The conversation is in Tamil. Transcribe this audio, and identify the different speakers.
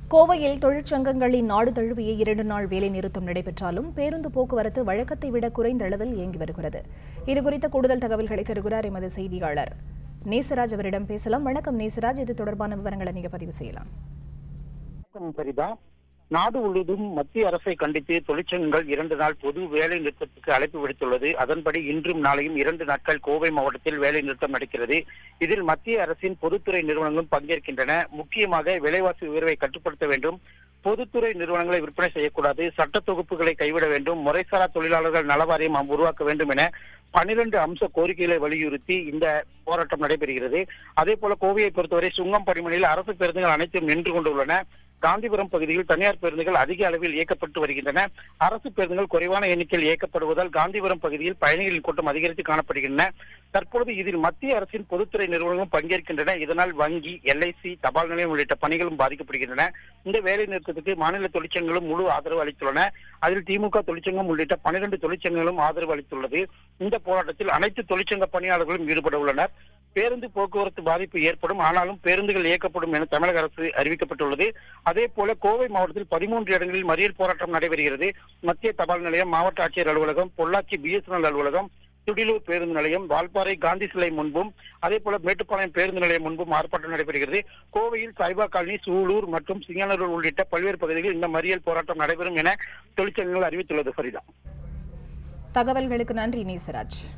Speaker 1: கோவையில் தொழிற்சங்கங்களின் நாடு தழுவிய இரண்டு நாள் வேலை நிறுத்தம் நடைபெற்றாலும் பேருந்து போக்குவரத்து வழக்கத்தை விட குறைந்த அளவில் இயங்கி வருகிறது இதுகுறித்த கூடுதல் தகவல்களை தருகிறார் எமது செய்தியாளர் நேசராஜ் அவரிடம் பேசலாம் வணக்கம் நேசராஜ் இது தொடர்பான விவரங்களை நீங்க பதிவு செய்யலாம்
Speaker 2: வணக்கம் சரிதா நாடு முழுவதும் மத்திய அரசை கண்டித்து தொழிற்சங்கங்கள் இரண்டு நாள் பொது வேலை நிறுத்தத்துக்கு அழைப்பு விடுத்துள்ளது அதன்படி இன்றும் நாளையும் இரண்டு நாட்கள் கோவை மாவட்டத்தில் வேலை நிறுத்தம் நடக்கிறது இதில் மத்திய அரசின் பொதுத்துறை நிறுவனங்களும் பங்கேற்கின்றன முக்கியமாக விலைவாசி உயர்வை கட்டுப்படுத்த வேண்டும் பொதுத்துறை நிறுவனங்களை விற்பனை செய்யக்கூடாது சட்ட தொகுப்புகளை கைவிட வேண்டும் முறைசாரா தொழிலாளர்கள் நலவாரியம் உருவாக்க வேண்டும் என பனிரெண்டு அம்ச கோரிக்கைகளை வலியுறுத்தி இந்த போராட்டம் நடைபெறுகிறது அதே போல கோவையை பொறுத்தவரை சுங்கம் பணிமனையில் அரசு பேருந்துகள் அனைத்தும் நின்று கொண்டுள்ளன காந்திபுரம் பகுதியில் தனியார் பேருந்துகள் அதிக அளவில் இயக்கப்பட்டு வருகின்றன அரசு பேருந்துகள் குறைவான எண்ணிக்கையில் இயக்கப்படுவதால் காந்திபுரம் பகுதியில் பயணிகளின் கூட்டம் அதிகரித்து காணப்படுகின்றன தற்பொழுது இதில் மத்திய அரசின் பொதுத்துறை நிறுவனங்களும் பங்கேற்கின்றன இதனால் வங்கி எல்ஐசி தபால் நிலையம் உள்ளிட்ட பணிகளும் பாதிக்கப்படுகின்றன இந்த வேலை நிறுத்தத்துக்கு மாநில தொழிற்சங்கங்களும் முழு ஆதரவு அளித்துள்ளன அதில் திமுக தொழிற்சங்கம் உள்ளிட்ட பனிரெண்டு தொழிற்சங்கங்களும் ஆதரவு அளித்துள்ளது இந்த போராட்டத்தில் அனைத்து தொழிற்சங்க பணியாளர்களும் ஈடுபட உள்ளனர் பேருந்து போக்குவரத்து பாதிப்பு ஏற்படும் ஆனாலும் பேருந்துகள் இயக்கப்படும் என தமிழக அரசு அறிவிக்கப்பட்டுள்ளது அதே போல கோவை மாவட்டத்தில் பதிமூன்று இடங்களில் மறியல் போராட்டம் நடைபெறுகிறது மத்திய தபால் நிலையம் மாவட்ட ஆட்சியர் அலுவலகம் பொள்ளாச்சி பிஎஸ்என்எல் அலுவலகம் துடிலூர் பேருந்து நிலையம் வால்பாறை காந்தி சிலை முன்பும் அதே போல மேட்டுப்பாளையம் பேருந்து நிலையம் முன்பும் ஆர்ப்பாட்டம் நடைபெறுகிறது கோவையில் சாய்பா காலனி சூலூர் மற்றும் சிங்கனூர் உள்ளிட்ட பல்வேறு பகுதிகளில் இந்த மறியல் போராட்டம் நடைபெறும் என தொழிற்சங்கங்கள் அறிவித்துள்ளது ஃபரிதா
Speaker 1: தகவல்களுக்கு நன்றி நேசராஜ்